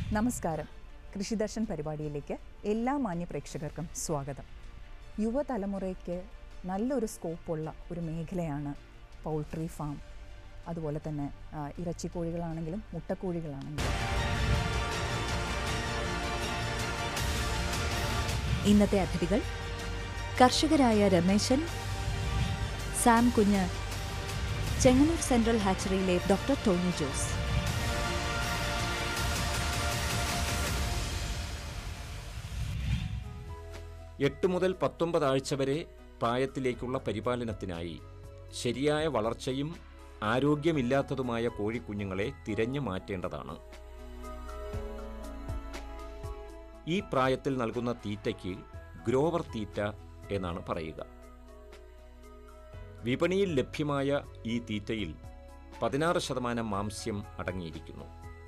നമസ്കാരം കൃഷിദർശൻ പരിപാടിയിലേക്ക് എല്ലാ മാന്യ പ്രേക്ഷകർക്കും സ്വാഗതം യുവതലമുറയ്ക്ക് നല്ലൊരു സ്കോപ്പുള്ള ഒരു മേഖലയാണ് പൗൾട്രി ഫാം അതുപോലെ തന്നെ ആ, ഇറച്ചിക്കോഴികളാണെങ്കിലും മുട്ടക്കോഴികളാണെങ്കിലും ഇന്നത്തെ അതിഥികൾ കർഷകരായ രമേശൻ സാം കുഞ്ഞ് ചെങ്ങന്നൂർ സെൻട്രൽ ഹാച്ചറിയിലെ ഡോക്ടർ ടോണി ജോസ് എട്ട് മുതൽ പത്തൊമ്പത് ആഴ്ച വരെ പ്രായത്തിലേക്കുള്ള പരിപാലനത്തിനായി ശരിയായ വളർച്ചയും ആരോഗ്യമില്ലാത്തതുമായ കോഴിക്കുഞ്ഞുങ്ങളെ തിരഞ്ഞു മാറ്റേണ്ടതാണ് ഈ പ്രായത്തിൽ നൽകുന്ന തീറ്റയ്ക്ക് ഗ്രോവർ തീറ്റ എന്നാണ് പറയുക വിപണിയിൽ ലഭ്യമായ ഈ തീറ്റയിൽ പതിനാറ് ശതമാനം മാംസ്യം അടങ്ങിയിരിക്കുന്നു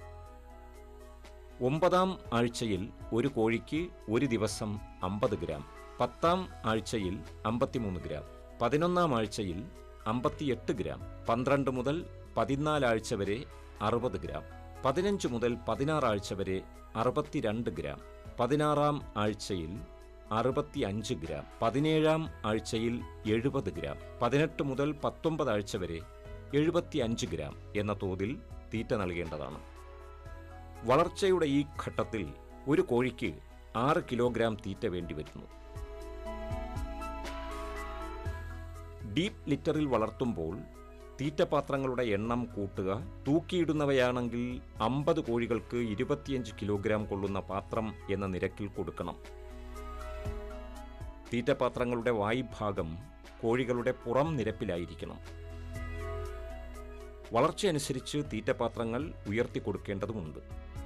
ഒമ്പതാം ആഴ്ചയിൽ ഒരു കോഴിക്ക് ഒരു ദിവസം അമ്പത് ഗ്രാം പത്താം ആഴ്ചയിൽ അമ്പത്തിമൂന്ന് ഗ്രാം പതിനൊന്നാം ആഴ്ചയിൽ അമ്പത്തിയെട്ട് ഗ്രാം പന്ത്രണ്ട് മുതൽ പതിനാല് ആഴ്ച വരെ അറുപത് ഗ്രാം പതിനഞ്ച് മുതൽ പതിനാറ് ആഴ്ച വരെ അറുപത്തിരണ്ട് ഗ്രാം പതിനാറാം ആഴ്ചയിൽ അറുപത്തി അഞ്ച് ഗ്രാം പതിനേഴാം ആഴ്ചയിൽ എഴുപത് ഗ്രാം പതിനെട്ട് മുതൽ പത്തൊമ്പത് ആഴ്ച വരെ എഴുപത്തി അഞ്ച് ഗ്രാം എന്ന തോതിൽ തീറ്റ നൽകേണ്ടതാണ് വളർച്ചയുടെ ഈ ഘട്ടത്തിൽ ഒരു കോഴിക്ക് ആറ് കിലോഗ്രാം തീറ്റ വേണ്ടിവരുന്നു ഡീപ്പ് ലിറ്ററിൽ വളർത്തുമ്പോൾ തീറ്റപാത്രങ്ങളുടെ എണ്ണം കൂട്ടുക തൂക്കിയിടുന്നവയാണെങ്കിൽ അമ്പത് കോഴികൾക്ക് ഇരുപത്തിയഞ്ച് കിലോഗ്രാം കൊള്ളുന്ന പാത്രം എന്ന നിരക്കിൽ കൊടുക്കണം തീറ്റപാത്രങ്ങളുടെ വായ്ഭാഗം കോഴികളുടെ പുറം നിരപ്പിലായിരിക്കണം വളർച്ചയനുസരിച്ച് തീറ്റപാത്രങ്ങൾ ഉയർത്തി കൊടുക്കേണ്ടതുമുണ്ട്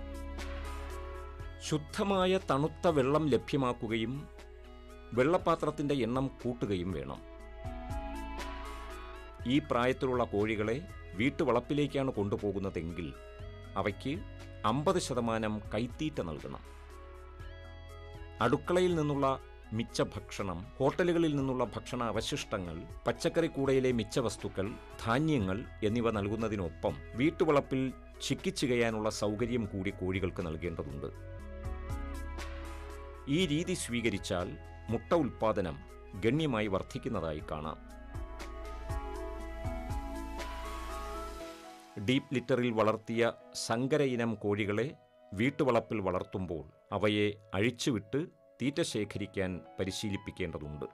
ശുദ്ധമായ തണുത്ത വെള്ളം ലഭ്യമാക്കുകയും വെള്ളപ്പാത്രത്തിന്റെ എണ്ണം കൂട്ടുകയും വേണം ഈ പ്രായത്തിലുള്ള കോഴികളെ വീട്ടുവളപ്പിലേക്കാണ് കൊണ്ടുപോകുന്നതെങ്കിൽ അവയ്ക്ക് അമ്പത് ശതമാനം കൈത്തീറ്റ നൽകണം അടുക്കളയിൽ നിന്നുള്ള മിച്ച ഭക്ഷണം ഹോട്ടലുകളിൽ നിന്നുള്ള ഭക്ഷണ അവശിഷ്ടങ്ങൾ പച്ചക്കറി കൂടയിലെ മിച്ച വസ്തുക്കൾ ധാന്യങ്ങൾ എന്നിവ നൽകുന്നതിനൊപ്പം വീട്ടുവളപ്പിൽ ചിക്കിച്ചികയാനുള്ള സൗകര്യം കൂടി കോഴികൾക്ക് നൽകേണ്ടതുണ്ട് ഈ രീതി സ്വീകരിച്ചാൽ മുട്ട ഉൽപ്പാദനം ഗണ്യമായി വർദ്ധിക്കുന്നതായി കാണാം ഡീപ്പ് ലിറ്ററിൽ വളർത്തിയ സങ്കര ഇനം കോഴികളെ വീട്ടുവളപ്പിൽ വളർത്തുമ്പോൾ അവയെ അഴിച്ചുവിട്ട് തീറ്റ ശേഖരിക്കാൻ പരിശീലിപ്പിക്കേണ്ടതുണ്ട്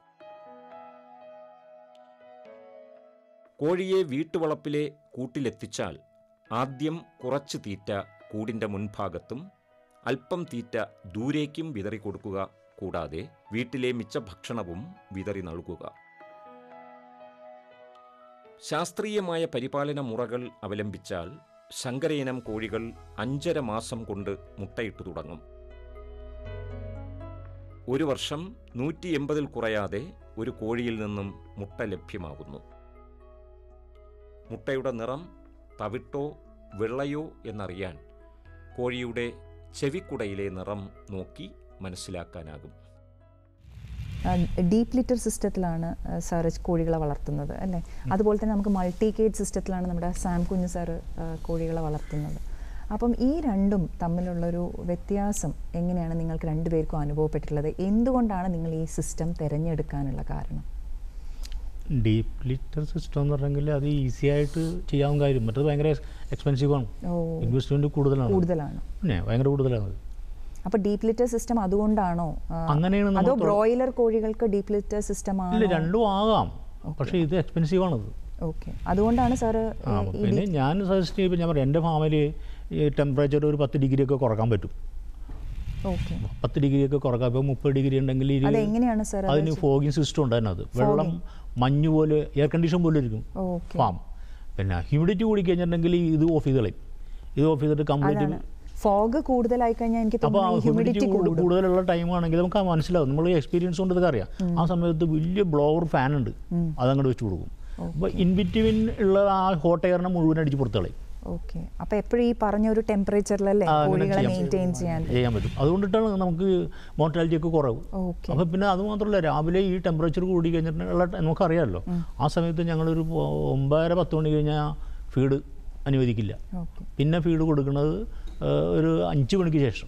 കോഴിയെ വീട്ടുവളപ്പിലെ കൂട്ടിലെത്തിച്ചാൽ ആദ്യം കുറച്ച് തീറ്റ കൂടിൻ്റെ മുൻഭാഗത്തും അല്പം തീറ്റ ദൂരേക്കും വിതറി കൊടുക്കുക കൂടാതെ വീട്ടിലെ മിച്ച ഭക്ഷണവും വിതറി നൽകുക ശാസ്ത്രീയമായ പരിപാലന മുറകൾ അവലംബിച്ചാൽ ശങ്കരയിനം കോഴികൾ അഞ്ചര മാസം കൊണ്ട് മുട്ടയിട്ടു തുടങ്ങും ഒരു വർഷം നൂറ്റി എൺപതിൽ കുറയാതെ ഒരു കോഴിയിൽ നിന്നും മുട്ട ലഭ്യമാകുന്നു മുട്ടയുടെ നിറം തവിട്ടോ വെള്ളയോ എന്നറിയാൻ കോഴിയുടെ ചെവിക്കുടയിലെ നിറം നോക്കി മനസ്സിലാക്കാനാകും ഡീപ്പ് ലിറ്റർ സിസ്റ്റത്തിലാണ് സാറ് കോഴികളെ വളർത്തുന്നത് അല്ലേ അതുപോലെ തന്നെ നമുക്ക് മൾട്ടി കേജ് സിസ്റ്റത്തിലാണ് നമ്മുടെ സാം കുഞ്ഞ് സാറ് ആ, കോഴികളെ വളർത്തുന്നത് അപ്പം ഈ രണ്ടും തമ്മിലുള്ളൊരു വ്യത്യാസം എങ്ങനെയാണ് നിങ്ങൾക്ക് രണ്ടുപേർക്കും അനുഭവപ്പെട്ടിട്ടുള്ളത് എന്തുകൊണ്ടാണ് നിങ്ങൾ ഈ സിസ്റ്റം തിരഞ്ഞെടുക്കാനുള്ള കാരണം ഡീപ്പ് ലിറ്റർ സിസ്റ്റം എന്ന് പറഞ്ഞെങ്കിൽ അത് ഈസി ആയിട്ട് ചെയ്യാവുന്ന കാര്യം മറ്റത് ഭയങ്കര എക്സ്പെൻസീവ് ആണ് ഓ ഇൻവെസ്റ്റ്മെന്റ് കൂടുതലാണ് കൂടുതലാണ് പിന്നെ ഭയങ്കര കൂടുതലാണ് അത് അപ്പോൾ ഡീപ്പ് ലിറ്റർ സിസ്റ്റം അതുകൊണ്ടാണോ ആ, അങ്ങനെയാണ് നമ്മൾ അതോ തുറ- ബ്രോയിലർ കോഴികൾക്ക് ഡീപ്പ് ലിറ്റർ സിസ്റ്റം ഇല്ല ആണോ രണ്ടും ആകാം പക്ഷേ ഇത് എക്സ്പെൻസീവ് ആണത് ഓക്കെ അതുകൊണ്ടാണ് സാറ് ആ ഈ പിന്നെ ഞാൻ സജസ്റ്റ് ചെയ്യുമ്പോൾ ഞാൻ പറയാം എൻ്റെ ഫാമിൽ ഈ ടെമ്പറേച്ചർ ഒരു പത്ത് ഡിഗ്രി ഒക്കെ കുറക്കാൻ പറ്റും ഓക്കെ പത്ത് ഡിഗ്രി ഒക്കെ കുറക്കാം ഇപ്പോൾ മുപ്പത് ഡിഗ്രി ഉണ്ടെങ്കിൽ ഇരു- അതെങ്ങനെയാണ് സാർ അത് അതിന് ഫോഗിങ് സിസ്റ്റം ഉണ്ട് അതിനകത്ത് വെള്ളം മഞ്ഞ് പോലെ എയർ കണ്ടീഷൻ പോലെ ഇരിക്കും ഓക്കെ ഫാം പിന്നെ ഹ്യൂമിഡിറ്റി കൂടി കഴിഞ്ഞിട്ടുണ്ടെങ്കിൽ ഇത് ഓഫ് ചെയ്ത് കളയും ഇത് ഓഫ് ചെയ്തിട്ട് കംപ്ലീറ്റ് അതാണ് ഫോഗ് കൂടുതലായി കഴിഞ്ഞാൽ എനിക്ക് അപ്പോൾ തോന്നുന്നു ഹ്യൂമിഡിറ്റി ഹ്യൂമിഡിറ്റി കൂടും കൂടുതലുള്ള ടൈം ആണെങ്കിൽ നമുക്ക് അത് മനസ്സിലാവും നമ്മൾ എക്സ്പീരിയൻസ് കൊണ്ട് ഇതൊക്കെ അറിയാം ആ സമയത്ത് വലിയ ബ്ലോവർ ഫാൻ ഉണ്ട് അതങ്ങോട്ട് വെച്ച് കൊടുക്കും അപ്പോൾ ഇൻവിറ്റിവിൻ ഉള്ള ആ ഹോട്ട് എയറിനെ മുഴുവൻ അടിച്ച് പുറത്ത് കളയും ഓക്കെ അപ്പൊ എപ്പോഴും ഈ പറഞ്ഞ ഒരു ടെമ്പറേച്ചറിലല്ലേ ആ, അങ്ങനെ കോഴികളെ ചെയ്യാം. മെയിൻറ്റെയിൻ ചെയ്യാൻ ചെയ്യാൻ പറ്റും അതുകൊണ്ടിട്ടാണ് നമുക്ക് മോർട്ടാലിറ്റി ഒക്കെ കുറവ് ഓക്കെ അപ്പോൾ പിന്നെ അത് മാത്രമല്ല രാവിലെ ഈ ടെമ്പറേച്ചർ കൂടി കഴിഞ്ഞിട്ടുള്ള നമുക്കറിയാമല്ലോ ആ സമയത്ത് ഞങ്ങളൊരു ഒമ്പതര പത്ത് മണി കഴിഞ്ഞാൽ ഫീഡ് അനുവദിക്കില്ല ഓക്കെ പിന്നെ ഫീഡ് കൊടുക്കുന്നത് ആ, ഒരു അഞ്ച് മണിക്ക് ശേഷം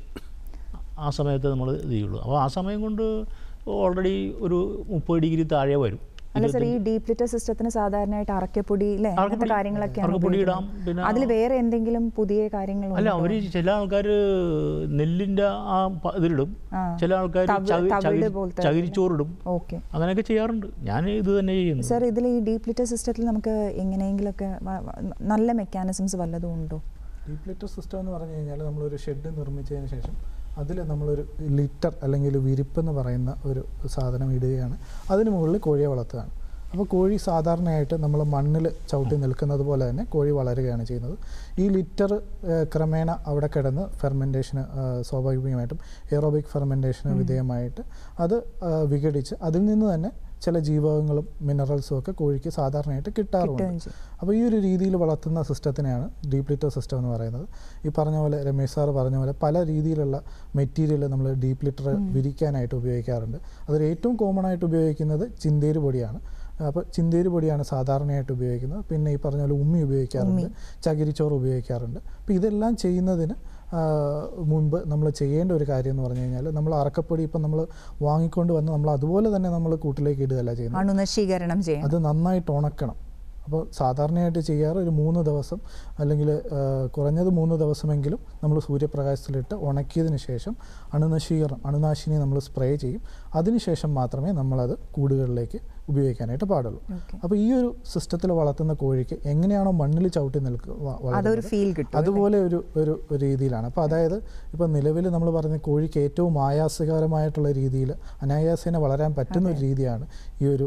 ആ സമയത്ത് നമ്മൾ ഇത് ചെയ്യുള്ളൂ അപ്പോൾ ആ സമയം കൊണ്ട് ഓൾറെഡി ഒരു മുപ്പത് ഡിഗ്രി താഴെ വരും അല്ല സർ ഈ ഡീപ് ലിറ്റർ സിസ്റ്റത്തിന് സാധാരണയായിട്ട് അറക്കപ്പൊടി അല്ലേ അങ്ങനത്തെ അറക്കപ്പൊടി- കാര്യങ്ങളൊക്കെയാണ് അറക്കപ്പൊടി ഇടാം, ഉപയോഗിക്കുന്നത്. പിന്നെ- അതിൽ വേറെ എന്തെങ്കിലും പുതിയ കാര്യങ്ങൾ അല്ല അവർ ചില ആൾക്കാർ നെല്ലിൻ്റെ ആ പ- ഇതിലിടും ആ. ചില ആൾക്കാർ തവി- തവിട് പോലത്തെ ചകിരിച്ചോറിടും ഓക്കെ അങ്ങനെയൊക്കെ ചെയ്യാറുണ്ട് ഞാൻ ഇത് തന്നെ ചെയ്യുന്നു സർ ഇതിൽ ഈ ഡീപ് ലിറ്റർ സിസ്റ്റത്തിൽ നമുക്ക് എങ്ങനെയെങ്കിലുമൊക്കെ വ- വ- നല്ല മെക്കാനിസംസ് വല്ലതും ഉണ്ടോ ഡീപ് ലിറ്റർ സിസ്റ്റം എന്ന് പറഞ്ഞു കഴിഞ്ഞാൽ നമ്മളൊരു ഷെഡ് നിർമ്മിച്ചതിന് ശേഷം അതിൽ നമ്മളൊരു ലിറ്റർ അല്ലെങ്കിൽ വിരിപ്പ് എന്ന് പറയുന്ന ഒരു സാധനം ഇടുകയാണ് അതിന് മുകളിൽ കോഴിയെ വളർത്തുകയാണ് അപ്പോൾ കോഴി സാധാരണയായിട്ട് നമ്മൾ മണ്ണിൽ ചവിട്ടി നിൽക്കുന്നത് പോലെ തന്നെ കോഴി വളരുകയാണ് ചെയ്യുന്നത് ഈ ലിറ്റർ ക്രമേണ അവിടെ കിടന്ന് ഫെർമെൻറ്റേഷന് സ്വാഭാവികമായിട്ടും എയറോബിക് ഫെർമെൻറ്റേഷന് വിധേയമായിട്ട് അത് ആ, വിഘടിച്ച് അതിൽ നിന്ന് തന്നെ ചില ജീവകങ്ങളും മിനറൽസും ഒക്കെ കോഴിക്ക് സാധാരണയായിട്ട് കിട്ടാറുണ്ട് കിട്ടുകയും ചെയ്യും. അപ്പോൾ ഈ ഒരു രീതിയിൽ വളർത്തുന്ന സിസ്റ്റത്തിനെയാണ് ഡീപ് ലിറ്റർ സിസ്റ്റം എന്ന് പറയുന്നത് ഈ പറഞ്ഞ പോലെ രമേശ് സാറ് പറഞ്ഞ പോലെ പല രീതിയിലുള്ള മെറ്റീരിയൽ നമ്മൾ ഡീപ് ലിറ്റർ വിരിക്കാനായിട്ട് ഉപയോഗിക്കാറുണ്ട് അതിൽ ഏറ്റവും കോമൺ ആയിട്ട് ഉപയോഗിക്കുന്നത് ചിന്തേര് പൊടിയാണ് അപ്പോൾ ചിന്തേര് പൊടിയാണ് സാധാരണയായിട്ട് ഉപയോഗിക്കുന്നത് പിന്നെ ഈ പറഞ്ഞ പോലെ ഉമ്മി ഉപയോഗിക്കാറുണ്ട് ചകിരിച്ചോറ് ഉപയോഗിക്കാറുണ്ട് അപ്പോൾ ഇതെല്ലാം ചെയ്യുന്നതിന് ആ, മുൻപ് നമ്മൾ ചെയ്യേണ്ട ഒരു കാര്യം എന്ന് പറഞ്ഞു കഴിഞ്ഞാൽ നമ്മൾ അറക്കപ്പൊടി ഇപ്പം നമ്മൾ വാങ്ങിക്കൊണ്ട് വന്ന് നമ്മൾ അതുപോലെ തന്നെ നമ്മൾ കൂട്ടിലേക്ക് ഇടുകയല്ല ചെയ്യുന്നത് അണുനശീകരണം ചെയ്യണം അത് നന്നായിട്ട് ഉണക്കണം അപ്പോൾ സാധാരണയായിട്ട് ചെയ്യാറ് ഒരു മൂന്ന് ദിവസം അല്ലെങ്കിൽ കുറഞ്ഞത് മൂന്ന് ദിവസമെങ്കിലും നമ്മൾ സൂര്യപ്രകാശത്തിലിട്ട് ഉണക്കിയതിന് ശേഷം അണുനശീകരണം അണുനാശിനി നമ്മൾ സ്പ്രേ ചെയ്യും അതിനുശേഷം മാത്രമേ നമ്മളത് കൂടുകളിലേക്ക് ഉപയോഗിക്കാനായിട്ട് പാടുള്ളൂ Okay. അപ്പോൾ ഈ ഒരു സിസ്റ്റത്തിൽ വളർത്തുന്ന കോഴിക്ക് എങ്ങനെയാണോ മണ്ണിൽ ചവിട്ടി നിൽക്കുക വ- അതൊരു വളരുന്നത്, ഫീൽ കിട്ടും അതുപോലെ ഒരു ഒരു ഒരു രീതിയിലാണ് അപ്പോൾ അതായത് ഇപ്പോൾ നിലവിൽ നമ്മൾ പറഞ്ഞ കോഴിക്ക് ഏറ്റവും ആയാസകരമായിട്ടുള്ള രീതിയിൽ അനായാസേന വളരാൻ പറ്റുന്ന ഒരു രീതിയാണ് ഈ ഒരു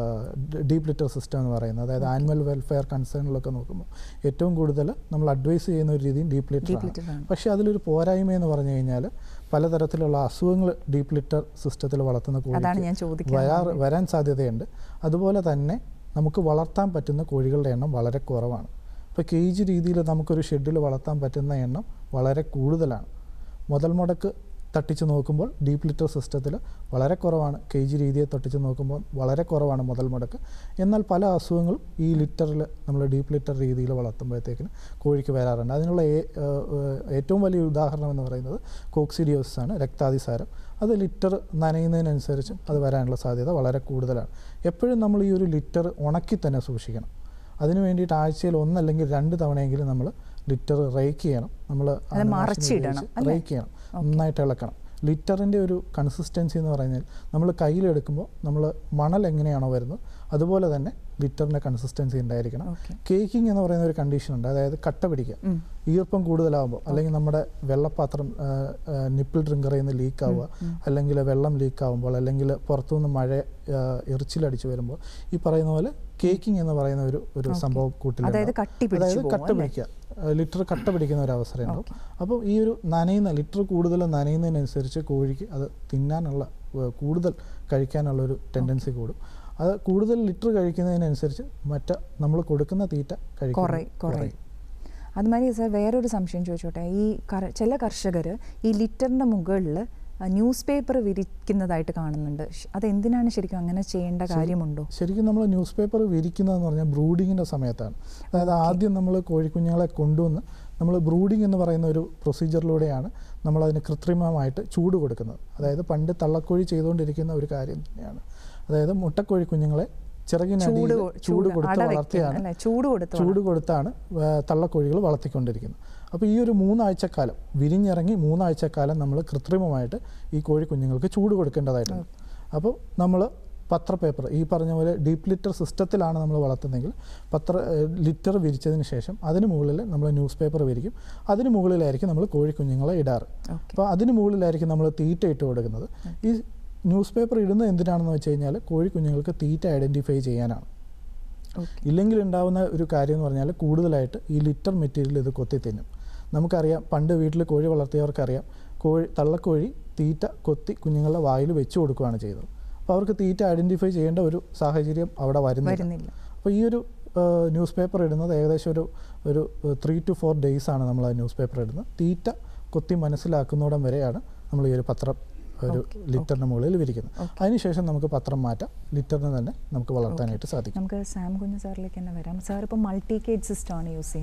ഡീപ് ലിറ്റർ സിസ്റ്റം എന്ന് പറയുന്നത് അതായത് ആനിമൽ വെൽഫെയർ കൺസേണിലൊക്കെ നോക്കുമ്പോൾ ഏറ്റവും കൂടുതൽ നമ്മൾ അഡ്വൈസ് ചെയ്യുന്ന ഒരു രീതിയും ഡീപ് ലിറ്റർ Deep ആണ് litter ആണ്. പക്ഷേ അതിലൊരു പോരായ്മ എന്ന് പറഞ്ഞു കഴിഞ്ഞാൽ പലതരത്തിലുള്ള അസുഖങ്ങൾ ഡീപ് ലിറ്റർ സിസ്റ്റത്തിൽ വളർത്തുന്ന അതാണ് ഞാൻ കോഴിക്ക് ചോദിക്കാൻ വരാറ് വരാൻ സാധ്യതയുണ്ട് അതുപോലെ തന്നെ നമുക്ക് വളർത്താൻ പറ്റുന്ന കോഴികളുടെ എണ്ണം വളരെ കുറവാണ് ഇപ്പോൾ കേജ് രീതിയിൽ നമുക്കൊരു ഷെഡിൽ വളർത്താൻ പറ്റുന്ന എണ്ണം വളരെ കൂടുതലാണ് മുതൽ മുടക്ക് തട്ടിച്ച് നോക്കുമ്പോൾ ഡീപ് ലിറ്റർ സിസ്റ്റത്തിൽ വളരെ കുറവാണ് കെ ജി രീതിയെ തട്ടിച്ച് നോക്കുമ്പോൾ വളരെ കുറവാണ് മുതൽ മുടക്ക് എന്നാൽ പല അസുഖങ്ങളും ഈ ലിറ്ററിൽ നമ്മൾ ഡീപ് ലിറ്റർ രീതിയിൽ വളർത്തുമ്പോഴത്തേക്കിന് കോഴിക്ക് വരാറുണ്ട് അതിനുള്ള ഏ- ഏഹ് ഏഹ് ഏറ്റവും വലിയ ഉദാഹരണം എന്ന് പറയുന്നത് കോക്സിഡിയോസിസ് ആണ് രക്താതിസാരം അത് ലിറ്റർ നനയുന്നതിനനുസരിച്ച് അത് വരാനുള്ള സാധ്യത വളരെ കൂടുതലാണ് എപ്പോഴും നമ്മൾ ഈ ഒരു ലിറ്റർ ഉണക്കി തന്നെ സൂക്ഷിക്കണം അതിന് വേണ്ടിയിട്ട് ആഴ്ചയിൽ ഒന്നല്ലെങ്കിൽ രണ്ട് തവണയെങ്കിലും നമ്മൾ ലിറ്റർ റേക്ക് ചെയ്യണം നമ്മൾ അത് മറച്ചിടണം, അല്ലേ? റേക്ക് ചെയ്യണം നന്നായിട്ട് ഇളക്കണം ലിറ്ററിൻ്റെ ഒരു കൺസിസ്റ്റൻസി എന്ന് പറഞ്ഞാൽ നമ്മൾ കയ്യിലെടുക്കുമ്പോൾ നമ്മൾ മണൽ എങ്ങനെയാണോ വരുന്നത് അതുപോലെ തന്നെ ലിറ്ററിൻ്റെ കൺസിസ്റ്റൻസി ഉണ്ടായിരിക്കണം ഓക്കെ കേക്കിംഗ് എന്ന് പറയുന്ന ഒരു കണ്ടീഷൻ ഉണ്ട് അതായത് കട്ട പിടിക്കുക ഉം. ഈർപ്പം കൂടുതലാകുമ്പോൾ അല്ലെങ്കിൽ നമ്മുടെ വെള്ളപ്പാത്രം നിപ്പിൾ ഡ്രിങ്കറിൽ നിന്ന് ലീക്ക് ആവുക അല്ലെങ്കിൽ വെള്ളം ലീക്ക് ആകുമ്പോൾ അല്ലെങ്കിൽ പുറത്തുനിന്ന് മഴ ആ, എറിച്ചിലടിച്ച് വരുമ്പോൾ ഈ പറയുന്ന പോലെ കേക്കിംഗ് എന്ന് പറയുന്ന ഒരു ഒരു സംഭവം കൂട്ടിൽ അതായത് കട്ടി പിടിച്ച് അതായത് പോകും, കട്ട അല്ലേ? പിടിക്കുക ലിറ്റർ കട്ട പിടിക്കുന്ന ഒരു അവസരം ഉണ്ടാവും അപ്പോൾ ഈ ഒരു നനയുന്ന ലിറ്റർ കൂടുതൽ നനയുന്നതിനനുസരിച്ച് കോഴിക്ക് അത് തിന്നാനുള്ള ഏഹ്, കൂടുതൽ കഴിക്കാനുള്ള ഒരു ടെൻഡൻസി കൂടും അത് കൂടുതൽ ലിറ്റർ കഴിക്കുന്നതിനനുസരിച്ച് മറ്റ നമ്മൾ കൊടുക്കുന്ന തീറ്റ കുറയും കഴിക്കും കുറയും അതുമാതിരി സാർ വേറൊരു സംശയം ചോദിച്ചോട്ടെ ഈ കർ- ചില കർഷകർ ഈ ലിറ്ററിൻ്റെ മുകളിൽ ന്യൂസ് പേപ്പർ വിരിക്കുന്നതായിട്ട് കാണുന്നുണ്ട് ഷ്- അതെന്തിനാണ് ശരിക്കും അങ്ങനെ ചെയ്യേണ്ട കാര്യമുണ്ടോ ശരിക്കും നമ്മൾ ന്യൂസ് പേപ്പർ വിരിക്കുന്നതെന്ന് പറഞ്ഞാൽ ബ്രൂഡിങ്ങിൻ്റെ സമയത്താണ് അതായത് ആദ്യം നമ്മൾ കോഴിക്കുഞ്ഞുങ്ങളെ കൊണ്ടുവന്ന് നമ്മൾ ബ്രൂഡിംഗ് എന്ന് പറയുന്ന ഒരു പ്രൊസീജിയറിലൂടെയാണ് നമ്മളതിന് കൃത്രിമമായിട്ട് ചൂട് കൊടുക്കുന്നത് അതായത് പണ്ട് തള്ളക്കോഴി ചെയ്തുകൊണ്ടിരിക്കുന്ന ഒരു കാര്യം തന്നെയാണ് അതായത് മുട്ടക്കോഴി കുഞ്ഞുങ്ങളെ ചിറകിനടിയിൽ ചൂട് കൊ- ചൂട് ചൂട് കൊടുത്ത് അട വെക്കുന്ന, വളർത്തിയാണ് അല്ലേ? ചൂട് കൊടുത്ത് ചൂട് കൊടുത്താണ് ആ, തള്ളക്കോഴികൾ വളർത്തിക്കൊണ്ടിരിക്കുന്നത് അപ്പോൾ ഈ ഒരു മൂന്നാഴ്ചക്കാലം വിരിഞ്ഞിറങ്ങി മൂന്നാഴ്ചക്കാലം നമ്മൾ കൃത്രിമമായിട്ട് ഈ കോഴി കുഞ്ഞുങ്ങൾക്ക് ചൂട് കൊടുക്കേണ്ടതായിട്ടുണ്ട് അപ്പോൾ നമ്മൾ പത്ര പേപ്പർ ഈ പറഞ്ഞ പോലെ ഡീപ്പ് ലിറ്റർ സിസ്റ്റത്തിലാണ് നമ്മൾ വളർത്തുന്നതെങ്കിൽ പത്ര ലിറ്റർ വിരിച്ചതിന് ശേഷം അതിന് മുകളിൽ നമ്മൾ ന്യൂസ് പേപ്പർ വിരിക്കും അതിന് മുകളിലായിരിക്കും നമ്മൾ കോഴി കുഞ്ഞുങ്ങളെ ഇടാറ് ഓക്കെ അപ്പോൾ അതിന് മുകളിലായിരിക്കും നമ്മൾ തീറ്റ ഇട്ട് കൊടുക്കുന്നത് ഈ ന്യൂസ് പേപ്പർ ഇടുന്നത് എന്തിനാണെന്ന് വെച്ച് കഴിഞ്ഞാൽ കോഴി കുഞ്ഞുങ്ങൾക്ക് തീറ്റ ഐഡൻറ്റിഫൈ ചെയ്യാനാണ് ഓക്കെ ഇല്ലെങ്കിൽ ഉണ്ടാവുന്ന ഒരു കാര്യം എന്ന് പറഞ്ഞാൽ കൂടുതലായിട്ട് ഈ ലിറ്റർ മെറ്റീരിയൽ ഇത് കൊത്തി തിന്നും നമുക്കറിയാം പണ്ട് വീട്ടിൽ കോഴി വളർത്തിയവർക്കറിയാം കോഴി തള്ളക്കോഴി തീറ്റ കൊത്തി കുഞ്ഞുങ്ങളുടെ വായിൽ വെച്ച് കൊടുക്കുകയാണ് ചെയ്തത് അപ്പോൾ അവർക്ക് തീറ്റ ഐഡൻറ്റിഫൈ ചെയ്യേണ്ട ഒരു സാഹചര്യം അവിടെ വരുന്നില്ല വരുന്നില്ല അപ്പോൾ ഈ ഒരു ന്യൂസ് പേപ്പർ ഇടുന്നത് ഏകദേശം ഒരു ഒരു ത്രീ ടു ഫോർ ഡേയ്സ് ആണ് നമ്മൾ ആ ന്യൂസ് പേപ്പർ ഇടുന്നത് തീറ്റ കൊത്തി മനസ്സിലാക്കുന്നോടം വരെയാണ് നമ്മൾ ഈ ഒരു പത്രം ഒരു Okay, ലിറ്ററിന് മുകളിൽ വിരിക്കുന്നത് അതിനുശേഷം നമുക്ക് പത്രം മാറ്റാം ലിറ്ററിന് തന്നെ നമുക്ക് വളർത്താനായിട്ട് സാധിക്കും നമുക്ക് സാം കുഞ്ഞു സാറിലേക്ക് തന്നെ വരാം സാർ ഇപ്പോൾ മൾട്ടി കേജ് സിസ്റ്റമാണ് യൂസ് ചെയ്യുന്നത്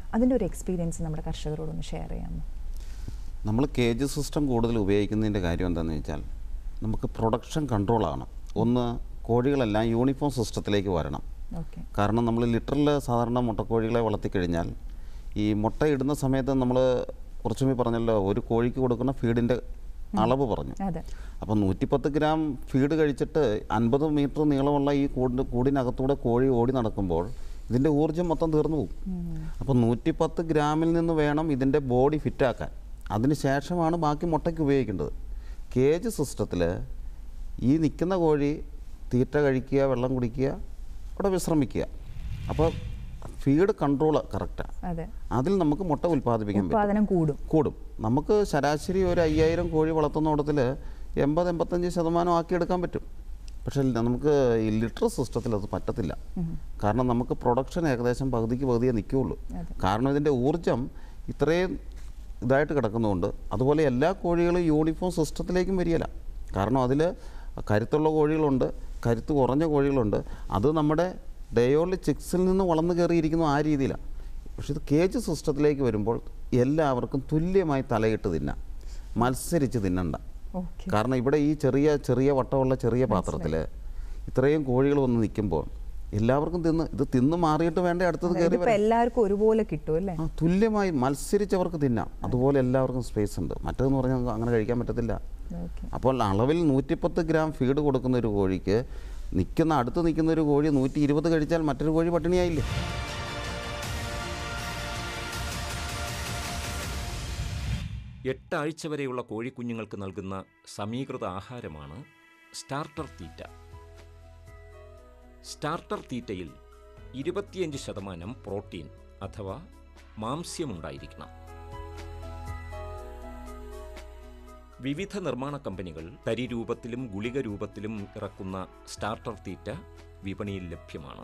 അതിൻ്റെ ഒരു എക്സ്പീരിയൻസ് നമ്മുടെ കർഷകരോടൊന്ന് ഷെയർ ചെയ്യാമോ നമ്മൾ കേജ് സിസ്റ്റം കൂടുതൽ ഉപയോഗിക്കുന്നതിൻ്റെ കാര്യം എന്താണെന്ന് വെച്ചാൽ നമുക്ക് പ്രൊഡക്ഷൻ കൺട്രോളാണ് ഒന്ന് കോഴികളെല്ലാം യൂണിഫോം സിസ്റ്റത്തിലേക്ക് വരണം ഓക്കെ കാരണം നമ്മൾ ലിറ്ററിൽ സാധാരണ മുട്ടക്കോഴികളെ വളർത്തിക്കഴിഞ്ഞാൽ ഈ മുട്ട ഇടുന്ന സമയത്ത് നമ്മൾ കുറച്ചു മുമ്പ് പറഞ്ഞല്ലോ ഒരു കോഴിക്ക് കൊടുക്കുന്ന ഫീഡിൻ്റെ അളവ് പറഞ്ഞു അതെ അപ്പോൾ നൂറ്റിപ്പത്ത് ഗ്രാം ഫീഡ് കഴിച്ചിട്ട് അൻപത് മീറ്റർ നീളമുള്ള ഈ കൂടിൻ്റെ കൂടിനകത്തൂടെ കോഴി ഓടി നടക്കുമ്പോൾ ഇതിൻ്റെ ഊർജ്ജം മൊത്തം തീർന്നു പോകും അപ്പോൾ നൂറ്റിപ്പത്ത് ഗ്രാമിൽ നിന്ന് വേണം ഇതിൻ്റെ ബോഡി ഫിറ്റാക്കാൻ അതിന് ശേഷമാണ് ബാക്കി മുട്ടയ്ക്ക് ഉപയോഗിക്കേണ്ടത് കേജ് സിസ്റ്റത്തിൽ ഈ നിൽക്കുന്ന കോഴി തീറ്റ കഴിക്കുക വെള്ളം കുടിക്കുക അവിടെ വിശ്രമിക്കുക അപ്പോൾ ഫീഡ് കൺട്രോൾ കറക്റ്റാണ് അതെ അതിൽ നമുക്ക് മുട്ട ഉൽപ്പാദിപ്പിക്കാൻ പറ്റും ഉത്പാദനം കൂടും കൂടും നമുക്ക് ശരാശരി ഒരു അയ്യായിരം കോഴി വളർത്തുന്നിടത്തിൽ എൺപത് എൺപത്തഞ്ച് ശതമാനം ആക്കിയെടുക്കാൻ പറ്റും പക്ഷേ ഇല്ല, നമുക്ക് ഈ ലിറ്റർ സിസ്റ്റത്തിൽ അത് പറ്റത്തില്ല കാരണം നമുക്ക് പ്രൊഡക്ഷൻ ഏകദേശം പകുതിക്ക് പകുതിയേ നിൽക്കുകയുള്ളൂ അതെ. കാരണം ഇതിൻ്റെ ഊർജം ഇത്രയും ഇതായിട്ട് കിടക്കുന്നതുകൊണ്ട് അതുപോലെ എല്ലാ കോഴികളും യൂണിഫോം സിസ്റ്റത്തിലേക്കും വരികയില്ല കാരണം അതിൽ കരുത്തുള്ള കോഴികളുണ്ട് കരുത്ത് കുറഞ്ഞ കോഴികളുണ്ട് അത് നമ്മുടെ ഡയോളി ചിക്സിൽ നിന്ന് വളർന്നു കയറിയിരിക്കുന്നു ആ രീതിയിലാണ് പക്ഷെ ഇത് കേജ് സിസ്റ്റത്തിലേക്ക് വരുമ്പോൾ എല്ലാവർക്കും തുല്യമായി തലയിട്ട് തിന്നാം മത്സരിച്ച് തിന്നണ്ട ഓക്കെ കാരണം ഇവിടെ ഈ ചെറിയ ചെറിയ വട്ടമുള്ള ചെറിയ പാത്രത്തിൽ ഇത്രയും കോഴികൾ വന്ന് നിൽക്കുമ്പോൾ എല്ലാവർക്കും തിന്ന് ഇത് തിന്ന് മാറിയിട്ട് വേണ്ടേ അടുത്തത് കയറി ഇതിപ്പോൾ എല്ലാവർക്കും ഒരുപോലെ കിട്ടും അല്ലേ ആ തുല്യമായി മത്സരിച്ചവർക്ക് തിന്നാം അതുപോലെ എല്ലാവർക്കും സ്പേസ് ഉണ്ട് മറ്റേതെന്ന് പറഞ്ഞാൽ നമുക്ക് അങ്ങനെ കഴിക്കാൻ പറ്റത്തില്ല ഓക്കെ അപ്പോൾ അളവിൽ നൂറ്റിപ്പത്ത് ഗ്രാം ഫീഡ് കൊടുക്കുന്ന ഒരു കോഴിക്ക് നിൽക്കുന്ന അടുത്ത് നിൽക്കുന്ന ഒരു കോഴി നൂറ്റി ഇരുപത് കഴിച്ചാൽ മറ്റൊരു കോഴി പട്ടിണിയായില്ലേ എട്ടാഴ്ച വരെയുള്ള കോഴിക്കുഞ്ഞുങ്ങൾക്ക് നൽകുന്ന സമീകൃത ആഹാരമാണ് സ്റ്റാർട്ടർ തീറ്റ സ്റ്റാർട്ടർ തീറ്റയിൽ ഇരുപത്തിയഞ്ച് ശതമാനം പ്രോട്ടീൻ അഥവാ മാംസ്യമുണ്ടായിരിക്കണം വിവിധ നിർമ്മാണ കമ്പനികൾ തരി രൂപത്തിലും ഗുളിക രൂപത്തിലും ഇറക്കുന്ന സ്റ്റാർട്ടർ തീറ്റ വിപണിയിൽ ലഭ്യമാണ്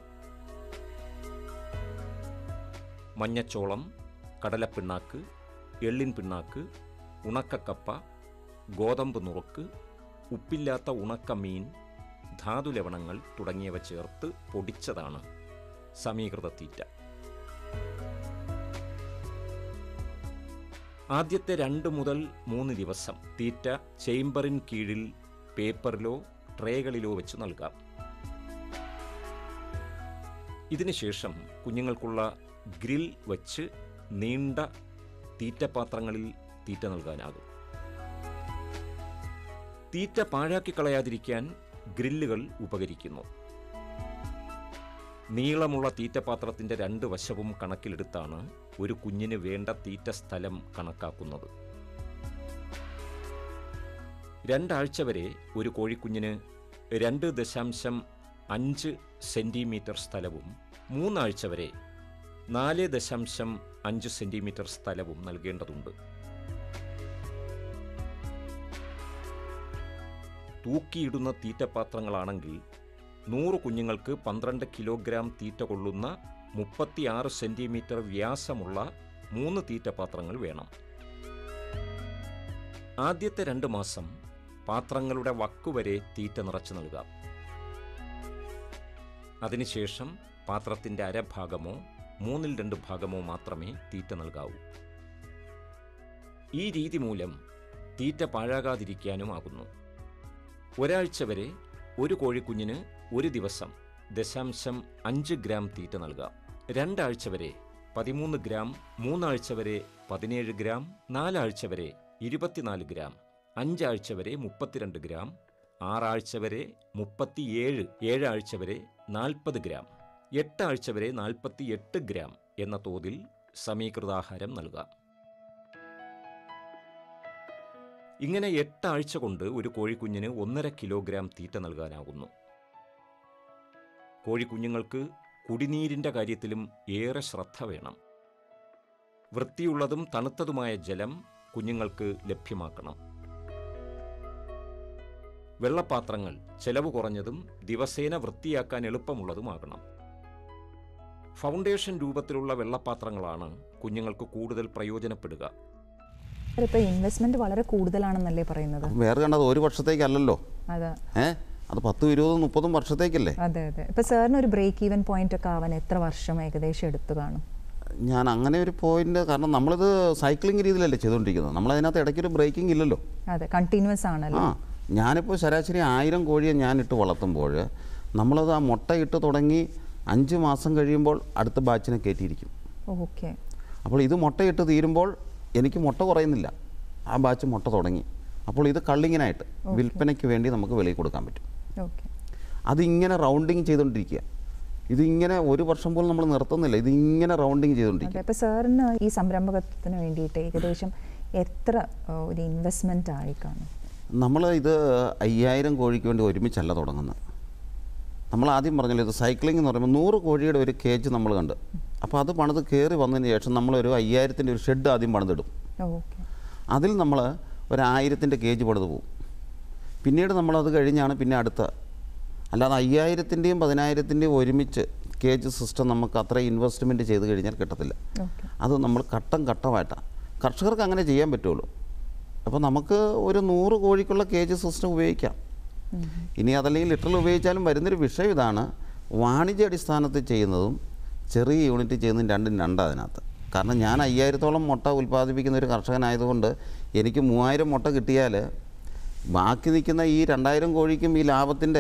മഞ്ഞച്ചോളം കടലപ്പിണ്ണാക്ക് എള്ളിൻ പിണ്ണാക്ക് ഉണക്കക്കപ്പ ഗോതമ്പ് നുറുക്ക് ഉപ്പില്ലാത്ത ഉണക്ക മീൻ ധാതുലവണങ്ങൾ തുടങ്ങിയവ ചേർത്ത് പൊടിച്ചതാണ് സമീകൃത തീറ്റ ആദ്യത്തെ രണ്ട് മുതൽ മൂന്ന് ദിവസം തീറ്റ ചേംബറിൻ കീഴിൽ പേപ്പറിലോ ട്രേകളിലോ വെച്ച് നൽകാം ഇതിനുശേഷം കുഞ്ഞുങ്ങൾക്കുള്ള ഗ്രിൽ വച്ച് നീണ്ട തീറ്റപാത്രങ്ങളിൽ തീറ്റ നൽകാനാകും തീറ്റ പാഴാക്കി കളയാതിരിക്കാൻ ഗ്രില്ലുകൾ ഉപകരിക്കുന്നു നീളമുള്ള തീറ്റപാത്രത്തിന്റെ രണ്ട് വശവും കണക്കിലെടുത്താണ് ഒരു കുഞ്ഞിന് വേണ്ട തീറ്റ സ്ഥലം കണക്കാക്കുന്നത് രണ്ടാഴ്ച വരെ ഒരു കോഴിക്കുഞ്ഞിന് രണ്ട് ദശാംശം അഞ്ച് സെന്റിമീറ്റർ സ്ഥലവും മൂന്നാഴ്ച വരെ നാല് ദശാംശം അഞ്ച് സെന്റിമീറ്റർ സ്ഥലവും നൽകേണ്ടതുണ്ട് തൂക്കിയിടുന്ന തീറ്റപാത്രങ്ങളാണെങ്കിൽ നൂറ് കുഞ്ഞുങ്ങൾക്ക് പന്ത്രണ്ട് കിലോഗ്രാം തീറ്റ കൊള്ളുന്ന മുപ്പത്തിയാറ് സെന്റിമീറ്റർ വ്യാസമുള്ള മൂന്ന് തീറ്റപാത്രങ്ങൾ വേണം ആദ്യത്തെ രണ്ട് മാസം പാത്രങ്ങളുടെ വക്കുവരെ തീറ്റ നിറച്ചു നൽകാം അതിനുശേഷം പാത്രത്തിന്റെ അരഭാഗമോ മൂന്നിൽ രണ്ട് ഭാഗമോ മാത്രമേ തീറ്റ നൽകാവൂ ഈ രീതി മൂലം തീറ്റ പാഴാകാതിരിക്കാനുമാകുന്നു ഒരാഴ്ച വരെ ഒരു കോഴിക്കുഞ്ഞിന് ഒരു ദിവസം ദശാംശം അഞ്ച് ഗ്രാം തീറ്റ നൽകാം രണ്ടാഴ്ച വരെ പതിമൂന്ന് ഗ്രാം മൂന്നാഴ്ച വരെ പതിനേഴ് ഗ്രാം നാലാഴ്ച വരെ ഇരുപത്തിനാല് ഗ്രാം അഞ്ചാഴ്ച വരെ മുപ്പത്തിരണ്ട് ഗ്രാം ആറാഴ്ച വരെ മുപ്പത്തിയേഴ് ഏഴാഴ്ച വരെ നാൽപ്പത് ഗ്രാം എട്ടാഴ്ച വരെ നാൽപ്പത്തിയെട്ട് ഗ്രാം എന്ന തോതിൽ സമീകൃതാഹാരം നൽകാം ഇങ്ങനെ എട്ടാഴ്ച കൊണ്ട് ഒരു കോഴിക്കുഞ്ഞിന് ഒന്നര കിലോഗ്രാം തീറ്റ നൽകാനാകുന്നു കോഴിക്കുഞ്ഞുങ്ങൾക്ക് കുടിനീരിൻ്റെ കാര്യത്തിലും ഏറെ ശ്രദ്ധ വേണം വൃത്തിയുള്ളതും തണുത്തതുമായ ജലം കുഞ്ഞുങ്ങൾക്ക് ലഭ്യമാക്കണം വെള്ളപ്പാത്രങ്ങൾ ചെലവ് കുറഞ്ഞതും ദിവസേന വൃത്തിയാക്കാൻ എളുപ്പമുള്ളതുമാകണം ഫൗണ്ടേഷൻ രൂപത്തിലുള്ള വെള്ളപ്പാത്രങ്ങളാണ് കുഞ്ഞുങ്ങൾക്ക് കൂടുതൽ പ്രയോജനപ്പെടുക ഇപ്പോൾ ഇൻവെസ്റ്റ്മെന്റ് വളരെ കൂടുതലാണെന്നല്ലേ പറയുന്നത് വേറെ കണ്ടത് ഒരു വർഷത്തേക്കല്ലല്ലോ അതെ ഏ അത് പത്തും ഇരുപതും മുപ്പതും വർഷത്തേക്കല്ലേ അതെ അതെ ഇപ്പൊ സാറിന് ഒരു ബ്രേക്ക് ഈവൻ പോയിന്റ് ഒക്കെ ആവാൻ എത്ര വർഷം ഏകദേശം എടുത്തു കാണും ഞാൻ അങ്ങനെ ഒരു പോയിന്റ് കാരണം നമ്മളിത് സൈക്ലിംഗ് രീതിയിലല്ലേ ചെയ്തുകൊണ്ടിരിക്കുന്നത് നമ്മളതിനകത്ത് ഇടയ്ക്കൊരു ബ്രേക്കിംഗ് ഇല്ലല്ലോ അതെ കണ്ടിന്യൂസ് ആണല്ലോ ആ ഞാനിപ്പോൾ ശരാശരി ആയിരം കോഴിയെ ഞാൻ ഇട്ട് വളർത്തുമ്പോൾ നമ്മളത് ആ മുട്ട ഇട്ട് തുടങ്ങി അഞ്ച് മാസം കഴിയുമ്പോൾ അടുത്ത ബാച്ചിനെ കയറ്റിയിരിക്കും ഓക്കെ അപ്പോൾ ഇത് മുട്ടയിട്ട് തീരുമ്പോൾ എനിക്ക് മുട്ട കുറയുന്നില്ല ആ ബാച്ച് മുട്ട തുടങ്ങി അപ്പോൾ ഇത് കള്ളിങ്ങിനായിട്ട് വിൽപ്പനയ്ക്ക് വേണ്ടി നമുക്ക് വെളിയിൽ കൊടുക്കാൻ പറ്റും ഓക്കെ അതിങ്ങനെ റൗണ്ടിങ് ചെയ്തുകൊണ്ടിരിക്കുക ഇതിങ്ങനെ ഒരു വർഷം പോലും നമ്മൾ നിർത്തുന്നില്ല ഇതിങ്ങനെ റൗണ്ടിങ് ചെയ്തുകൊണ്ടിരിക്കുക അതെ അപ്പോൾ സാറിന് ഈ സംരംഭകത്വത്തിന് വേണ്ടിയിട്ട് ഏകദേശം എത്ര ആ, ഒരു ഇൻവെസ്റ്റ്മെന്റ് ആയി കാണും നമ്മൾ ഇത് അയ്യായിരം കോഴിക്ക് വേണ്ടി ഒരുമിച്ചല്ല തുടങ്ങുന്നത് നമ്മൾ ആദ്യം പറഞ്ഞല്ലോ ഇത് സൈക്ലിംഗ് എന്ന് പറയുമ്പോൾ നൂറ് കോഴിയുടെ ഒരു കേജ് നമ്മൾ കണ്ട് അപ്പോൾ അത് പണിത് കയറി വന്നതിന് ശേഷം നമ്മളൊരു അയ്യായിരത്തിൻ്റെ ഒരു ഷെഡ് ആദ്യം പണിതിടും ഓക്കെ അതിൽ നമ്മൾ ഒരു ആയിരത്തിൻ്റെ കേജ് പണിത് പോകും പിന്നീട് നമ്മളത് കഴിഞ്ഞാണ് പിന്നെ അടുത്ത അല്ലാതെ അയ്യായിരത്തിൻ്റെയും പതിനായിരത്തിൻ്റെയും ഒരുമിച്ച് കേജ് സിസ്റ്റം നമുക്ക് അത്ര ഇൻവെസ്റ്റ്മെൻറ്റ് ചെയ്ത് കഴിഞ്ഞാൽ കിട്ടത്തില്ല ഓക്കെ അത് നമ്മൾ ഘട്ടം ഘട്ടമായിട്ടാണ് കർഷകർക്ക് അങ്ങനെ ചെയ്യാൻ പറ്റുള്ളൂ അപ്പോൾ നമുക്ക് ഒരു നൂറ് കോഴിക്കുള്ള കേജ് സിസ്റ്റം ഉപയോഗിക്കാം ഇനി അതല്ലെങ്കിൽ ലിറ്ററിൽ ഉപയോഗിച്ചാലും വരുന്നൊരു വിഷയം ഇതാണ് വാണിജ്യ അടിസ്ഥാനത്തിൽ ചെയ്യുന്നതും ചെറിയ യൂണിറ്റ് ചെയ്യുന്നതും രണ്ടും രണ്ടാണ് അതിനകത്ത് കാരണം ഞാൻ അയ്യായിരത്തോളം മുട്ട ഉൽപ്പാദിപ്പിക്കുന്ന ഒരു കർഷകനായതുകൊണ്ട് എനിക്ക് മൂവായിരം മുട്ട കിട്ടിയാൽ ബാക്കി നിൽക്കുന്ന ഈ രണ്ടായിരം കോഴിക്കും ഈ ലാഭത്തിൻ്റെ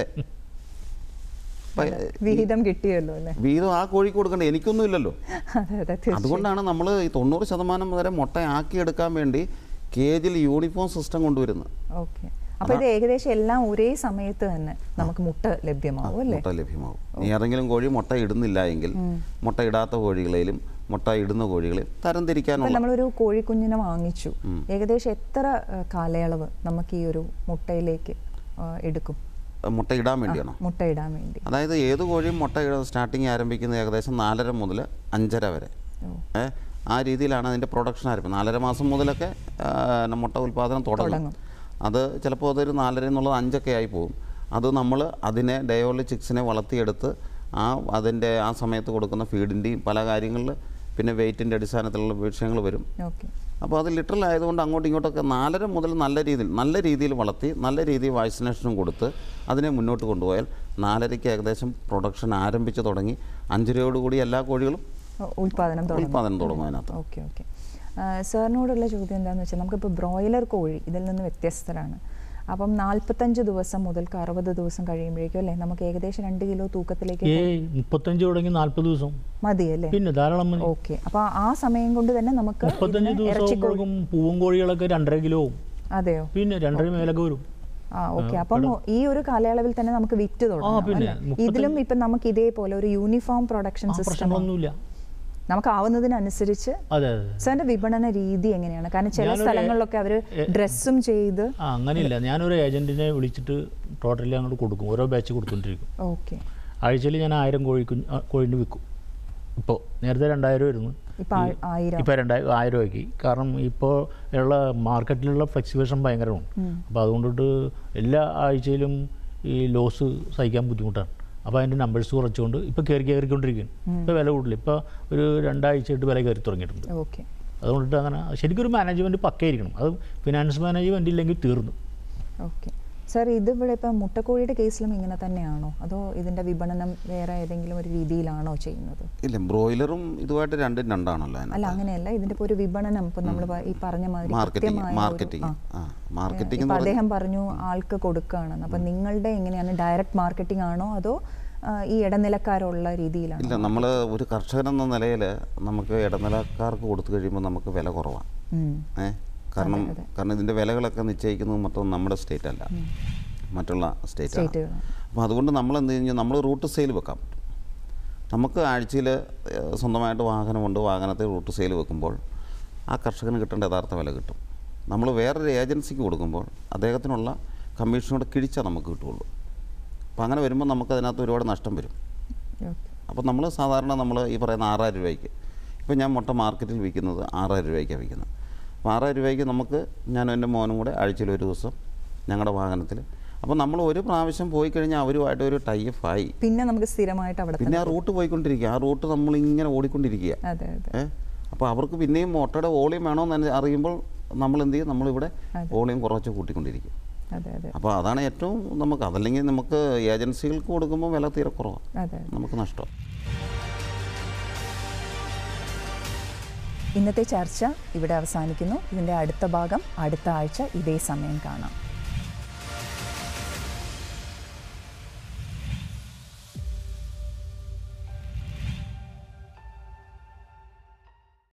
വിഹിതം കിട്ടിയല്ലോ അല്ലേ വീതം ആ കോഴിക്ക് കൊടുക്കണ്ടേ എനിക്കൊന്നും ഇല്ലല്ലോ അതെ അതെ തീർച്ചയായും അതുകൊണ്ടാണ് നമ്മൾ ഈ തൊണ്ണൂറ് ശതമാനം വരെ മുട്ട ആക്കിയെടുക്കാൻ വേണ്ടി കേജിൽ യൂണിഫോം സിസ്റ്റം കൊണ്ടുവരുന്നത് ഓക്കെ അപ്പൊ ഇത് ഏകദേശം എല്ലാം ഒരേ സമയത്ത് തന്നെ നമുക്ക് മുട്ട ലഭ്യമാവും അല്ലേ മുട്ട ലഭ്യമാവും ഇനി ഏതെങ്കിലും കോഴി മുട്ട ഇടുന്നില്ല എങ്കിൽ മുട്ട ഇടാത്ത കോഴികളെയും മുട്ട ഇടുന്ന കോഴികളെയും ഇപ്പൊ തരംതിരിക്കാനുള്ള നമ്മളൊരു കോഴിക്കുഞ്ഞിനെ വാങ്ങിച്ചു ഏകദേശം എത്ര ആ, കാലയളവ് നമുക്ക് ഈ ഒരു മുട്ടയിലേക്ക് ആ, എടുക്കും മുട്ട ഇടാൻ വേണ്ടിയാണോ മുട്ട ഇടാൻ വേണ്ടി അതായത് ഏത് കോഴിയും മുട്ട ഇട സ്റ്റാർട്ടിങ് ആരംഭിക്കുന്നത് ഏകദേശം നാലര മുതൽ അഞ്ചര വരെ ഓ. ഏ ആ രീതിയിലാണ് അതിൻ്റെ പ്രൊഡക്ഷൻ ആരംഭിക്കുന്നത് നാലര മാസം മുതലൊക്കെ ആ, മുട്ട ഉൽപ്പാദനം തുടങ്ങും തുടങ്ങും. അത് ചിലപ്പോൾ അതൊരു നാലര എന്നുള്ളത് അഞ്ചൊക്കെ ആയി പോകും അത് നമ്മൾ അതിനെ ഡയോളി ചിക്സിനെ വളർത്തിയെടുത്ത് ആ അതിൻ്റെ ആ സമയത്ത് കൊടുക്കുന്ന ഫീഡിൻ്റെയും പല കാര്യങ്ങളിൽ പിന്നെ വെയിറ്റിൻ്റെ അടിസ്ഥാനത്തിലുള്ള വിഷയങ്ങൾ വരും ഓക്കെ അപ്പോൾ അത് ലിറ്ററലായതുകൊണ്ട് അങ്ങോട്ടും ഇങ്ങോട്ടൊക്കെ നാലര മുതൽ നല്ല രീതിയിൽ നല്ല രീതിയിൽ വളർത്തി നല്ല രീതിയിൽ വാക്സിനേഷനും കൊടുത്ത് അതിനെ മുന്നോട്ട് കൊണ്ടുപോയാൽ നാലരയ്ക്ക് ഏകദേശം പ്രൊഡക്ഷൻ ആരംഭിച്ച് തുടങ്ങി അഞ്ചരയോടുകൂടി എല്ലാ കോഴികളും ഉൽപാദനം തുടങ്ങും ഉൽപ്പാദനം തുടങ്ങും അതിനകത്ത് ഓക്കെ ഓക്കെ സാറിനോടുള്ള ചോദ്യം എന്താണെന്ന് വെച്ചാൽ നമുക്കിപ്പോൾ ബ്രോയിലർ കോഴി ഇതിൽ നിന്ന് വ്യത്യസ്തരാണ് അപ്പം നാൽപ്പത്തഞ്ച് ദിവസം മുതൽക്ക് അറുപത് ദിവസം കഴിയുമ്പോഴേക്കും അല്ലേ നമുക്ക് ഏകദേശം രണ്ട് കിലോ തൂക്കത്തിലേക്ക് ഏ മുപ്പത്തഞ്ച് തുടങ്ങി നാൽപ്പത് ദിവസം മതി അല്ലേ പിന്നെ ധാരാളം മതി ഓക്കെ അപ്പൊ ആ സമയം കൊണ്ട് തന്നെ നമുക്ക് മുപ്പത്തഞ്ച് ഇതിന് ദിവസം ഇറച്ചിക്കോഴി ആകുമ്പോഴേക്കും പൂവും കോഴികളൊക്കെ രണ്ടര കിലോ ആവും അതെയോ പിന്നെ രണ്ടര മേലൊക്കെ വരും ആ ഓക്കെ അപ്പം ഈ ഒരു കാലയളവിൽ തന്നെ നമുക്ക് വിറ്റ് തുടങ്ങാം പിന്നെ, അല്ലേ? മുപ്പത്തഞ്ച് ഇതിലും ഇപ്പം നമുക്ക് ഇതേപോലെ ഒരു യൂണിഫോം പ്രൊഡക്ഷൻ ആ സിസ്റ്റം പ്രശ്നങ്ങളൊന്നുമില്ല നമുക്ക് ആവുന്നതിനനുസരിച്ച് അതെ അതെ സാറിന്റെ വിപണന രീതി എങ്ങനെയാണ് കാരണം ചില ഞാനൊരു- സ്ഥലങ്ങളിലൊക്കെ അവർ ഡ്രസ്സും ചെയ്ത് ആ അങ്ങനെയില്ല ഞാനൊരു ഏജൻറ്റിനെ വിളിച്ചിട്ട് ടോട്ടലി അങ്ങോട്ട് കൊടുക്കും ഓരോ ബാച്ച് കൊടുത്തുകൊണ്ടിരിക്കും ഓക്കെ ആഴ്ചയിൽ ഞാൻ ആയിരം കോഴി കോഴിന് വിൽക്കും ഇപ്പോൾ നേരത്തെ രണ്ടായിരം ആയിരുന്നു ഇപ്പൊ ആ- ആയിരം ഇപ്പോൾ രണ്ടായിരം ആയിരം ആക്കി കാരണം ഇപ്പോൾ ഉള്ള മാർക്കറ്റിലുള്ള ഫ്ലക്ച്വേഷൻ ഭയങ്കരമാണ് അപ്പോൾ അതുകൊണ്ടിട്ട് എല്ലാ ആഴ്ചയിലും ഈ ലോസ് സഹിക്കാൻ ബുദ്ധിമുട്ടാണ് അപ്പോൾ അതിൻ്റെ നമ്പേഴ്സ് കുറച്ചുകൊണ്ട് ഇപ്പോൾ കയറി കയറിക്കൊണ്ടിരിക്കുന്നു ഇപ്പോൾ വില കൂടില്ല ഇപ്പോൾ ഒരു രണ്ടാഴ്ചയായിട്ട് വില കയറി തുടങ്ങിയിട്ടുണ്ട് ഓക്കെ അതുകൊണ്ടിട്ട് അങ്ങനെ ശരിക്കും ഒരു മാനേജ്മെൻറ്റ് പക്കയായിരിക്കണം അത് ഫിനാൻസ് മാനേജ്മെൻറ്റ് ഇല്ലെങ്കിൽ തീർന്നു ഓക്കെ സാർ ഇത് ഇവിടെ ഇപ്പം മുട്ടക്കോഴിയുടെ കേസിലും ഇങ്ങനെ തന്നെയാണോ അതോ ഇതിന്റെ വിപണനം വേറെ ഏതെങ്കിലും ഒരു രീതിയിലാണോ ചെയ്യുന്നത് ഇല്ല ബ്രോയിലറും ഇതുമായിട്ട് രണ്ടും രണ്ടാണല്ലോ അല്ല അതിനകത്ത് അങ്ങനെയല്ല ഇതിന്റെ ഇപ്പൊ ഒരു വിപണനം ഇപ്പൊ നമ്മൾ ഈ പറഞ്ഞ മാതിരി മാർക്കറ്റിംഗ് കൃത്യമായ ഒരു- മാർക്കറ്റിംഗ് ആ. ആ മാർക്കറ്റിംഗ് ഇപ്പൊ എന്ന് പറഞ്ഞാൽ അദ്ദേഹം പറഞ്ഞു ആൾക്ക് കൊടുക്കുകയാണെന്ന് അപ്പൊ നിങ്ങളുടെ എങ്ങനെയാണ് ഡയറക്റ്റ് മാർക്കറ്റിംഗ് ആണോ അതോ ആ, ഈ ഇടനിലക്കാരുള്ള രീതിയിലാണോ ഇല്ല നമ്മൾ ഒരു കർഷകൻ എന്ന നിലയിൽ നമുക്ക് ഇടനിലക്കാർക്ക് കൊടുത്തു കഴിയുമ്പോൾ നമുക്ക് വില കുറവാണ് ഉം. ഏ കാരണം കാരണം ഇതിൻ്റെ വിലകളൊക്കെ നിശ്ചയിക്കുന്നത് മൊത്തം നമ്മുടെ സ്റ്റേറ്റ് അല്ല മറ്റുള്ള സ്റ്റേറ്റാണ് സ്റ്റേറ്റുകളാണ് അപ്പോൾ അതുകൊണ്ട് നമ്മൾ എന്ത് കഴിഞ്ഞാൽ നമ്മൾ റൂട്ട് സെയിൽ വെക്കാൻ പറ്റും നമുക്ക് ആഴ്ചയിൽ സ്വന്തമായിട്ട് വാഹനമുണ്ട് വാഹനത്തിൽ റൂട്ട് സെയിൽ വെക്കുമ്പോൾ ആ കർഷകന് കിട്ടേണ്ട യഥാർത്ഥ വില കിട്ടും നമ്മൾ വേറൊരു ഏജൻസിക്ക് കൊടുക്കുമ്പോൾ അദ്ദേഹത്തിനുള്ള കമ്മീഷനോട് കിഴിച്ചാൽ നമുക്ക് കിട്ടുള്ളൂ അപ്പോൾ അങ്ങനെ വരുമ്പോൾ നമുക്ക് അതിനകത്ത് ഒരുപാട് നഷ്ടം വരും ഓക്കെ അപ്പോൾ നമ്മൾ സാധാരണ നമ്മൾ ഈ പറയുന്ന ആറായിരം രൂപയ്ക്ക് ഇപ്പോൾ ഞാൻ മുട്ട മാർക്കറ്റിൽ വിൽക്കുന്നത് ആറായിരം രൂപയ്ക്കാണ് വിൽക്കുന്നത് അപ്പോൾ ആറായിരം രൂപയ്ക്ക് നമുക്ക് ഞാനും എൻ്റെ മോനും കൂടെ ആഴ്ചയിൽ ഒരു ദിവസം ഞങ്ങളുടെ വാഹനത്തിൽ അപ്പോൾ നമ്മൾ ഒരു പ്രാവശ്യം പോയി കഴിഞ്ഞാൽ അവരുമായിട്ട് ഒരു ടൈഫ് ആയി പിന്നെ നമുക്ക് സ്ഥിരമായിട്ട് അവിടെ പിന്നെ തന്നെ ആ റൂട്ട് പോയിക്കൊണ്ടിരിക്കുക ആ റൂട്ട് നമ്മളിങ്ങനെ ഓടിക്കൊണ്ടിരിക്കുക അതെ അതെ ഏ അപ്പോൾ അവർക്ക് പിന്നെയും മുട്ടയുടെ വോളിയം വേണമെന്ന് അറിയുമ്പോൾ നമ്മൾ എന്ത് ചെയ്യും നമ്മളിവിടെ വോളിയം കുറച്ച് കൂട്ടിക്കൊണ്ടിരിക്കും അതെ അതെ അപ്പോൾ അതാണ് ഏറ്റവും നമുക്ക് അതല്ലെങ്കിൽ നമുക്ക് ഏജൻസികൾക്ക് കൊടുക്കുമ്പോൾ വില തീരെ കുറവാണ് അതെ നമുക്ക് നഷ്ടം ഇന്നത്തെ ചർച്ച ഇവിടെ അവസാനിക്കുന്നു ഇതിൻ്റെ അടുത്ത ഭാഗം അടുത്ത ആഴ്ച ഇതേ സമയം കാണാം